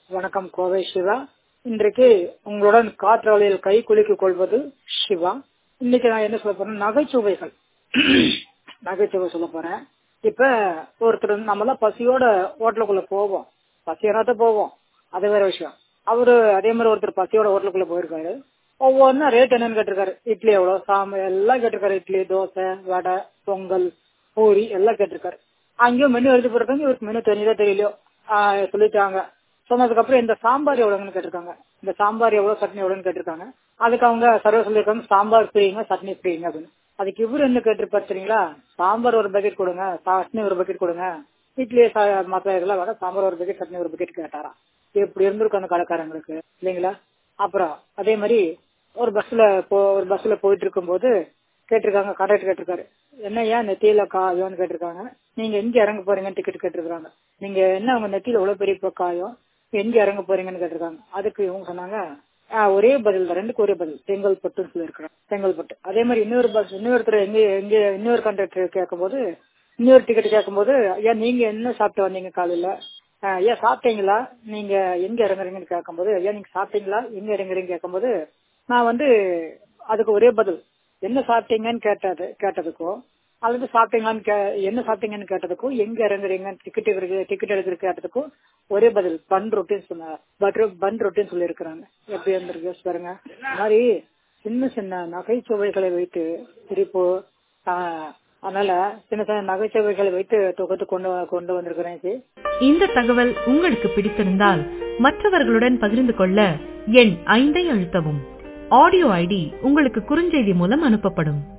வணக்கம் கோவை சிவா இன்றைக்கு உங்களுடன் காற்றாலையில் கை குலுக்கிக் கொள்வது சிவா இன்னைக்கு நான் என்ன சொல்ல போறேன் நகைச்சுவைகள் நகைச்சுவை சொல்ல போறேன் இப்ப ஒருத்தர் வந்து நம்ம எல்லாம் பசியோட ஹோட்டலுக்குள்ள போவோம் பசியனாத்த போவோம் அது வேற விஷயம் அவரு அதே மாதிரி ஒருத்தர் பசியோட ஹோட்டலுக்குள்ள போயிருக்காரு ஒவ்வொன்றும் ரேட் என்னன்னு கேட்டிருக்காரு இட்லி எவ்வளவு சாம எல்லாம் கேட்டிருக்காரு இட்லி தோசை வடை பொங்கல் பூரி எல்லாம் கேட்டிருக்காரு அங்கேயும் மெனு எழுதி போட்டிருக்காங்க இவருக்கு மெனு தெரிஞ்சதோ தெரியலையோ ஆஹ் சொல்லிட்டாங்க சொன்னதுக்கு அப்புறம் இந்த சாம்பார் எவ்வளவுன்னு கேட்டிருக்காங்க இந்த சாம்பார் எவ்வளவு சட்னி எவ்வளவுன்னு கேட்டிருக்காங்க அதுக்கு அவங்க சர்வர் சொல்லியிருக்காங்க சாம்பார் ஃப்ரீங்க சட்னி ஃப்ரீங்க அப்படின்னு அதுக்கு இவரு என்ன கேட்டிருப்பாரு தெரியுங்களா சாம்பார் ஒரு பக்கெட் கொடுங்க சட்னி ஒரு பக்கெட் கொடுங்க இட்லி மத்த இதெல்லாம் வேற சாம்பார் ஒரு பக்கெட் சட்னி ஒரு பக்கெட் கேட்டாராம் எப்படி இருந்திருக்கும் அந்த கடைக்காரங்களுக்கு இல்லைங்களா அப்புறம் அதே மாதிரி ஒரு பஸ்ல போ ஒரு பஸ்ல போயிட்டு இருக்கும்போது கேட்டிருக்காங்க கண்டக்டர் கேட்டிருக்காரு என்ன ஏன் நெத்தியில காயம்னு கேட்டிருக்காங்க நீங்க எங்க இறங்க போறீங்கன்னு டிக்கெட் கேட்டிருக்காங்க நீங்க என்ன உங்க நெத்தியில எவ்வளவு பெரிய காயம் எங்க இறங்க போறீங்கன்னு கேட்டிருக்காங்க அதுக்கு இவங்க சொன்னாங்க ஒரே பதில் தான் ரெண்டுக்கு ஒரே பதில் செங்கல்பட்டுன்னு சொல்லியிருக்கிறாங்க செங்கல்பட்டு அதே மாதிரி இன்னொரு பஸ் இன்னொருத்தர் எங்க எங்க இன்னொரு கண்டக்டர் கேட்கும்போது இன்னொரு டிக்கெட் கேட்கும்போது ஐயா நீங்க என்ன சாப்பிட்டு வந்தீங்க காலையில ஐயா சாப்பிட்டீங்களா நீங்க எங்க இறங்குறீங்கன்னு கேட்கும்போது ஐயா நீங்க சாப்பிட்டீங்களா எங்க இறங்குறீங்க கேட்கும்போது நான் வந்து அதுக்கு ஒரே பதில் என்ன சாப்பிட்டீங்கன்னு கேட்டது கேட்டதுக்கும் அல்லது சாப்பிட்டீங்களான்னு என்ன சாப்பிட்டீங்கன்னு கேட்டதுக்கும் எங்க இறங்குறீங்க டிக்கெட் டிக்கெட் எடுக்கிற கேட்டதுக்கும் ஒரே பதில் பன் ரொட்டின்னு சொன்னார் பட்டர் பன் ரொட்டின்னு சொல்லி இருக்கிறாங்க எப்படி இருந்திருக்கு பாருங்க இந்த மாதிரி சின்ன சின்ன நகைச்சுவைகளை வைத்து சிரிப்பு அதனால சின்ன சின்ன நகைச்சுவைகளை வைத்து தொகுத்து கொண்டு கொண்டு வந்திருக்கிறேன் இந்த தகவல் உங்களுக்கு பிடித்திருந்தால் மற்றவர்களுடன் பகிர்ந்து கொள்ள எண் ஐந்தை அழுத்தவும் ஆடியோ ஐடி உங்களுக்கு குறுஞ்செய்தி மூலம் அனுப்பப்படும்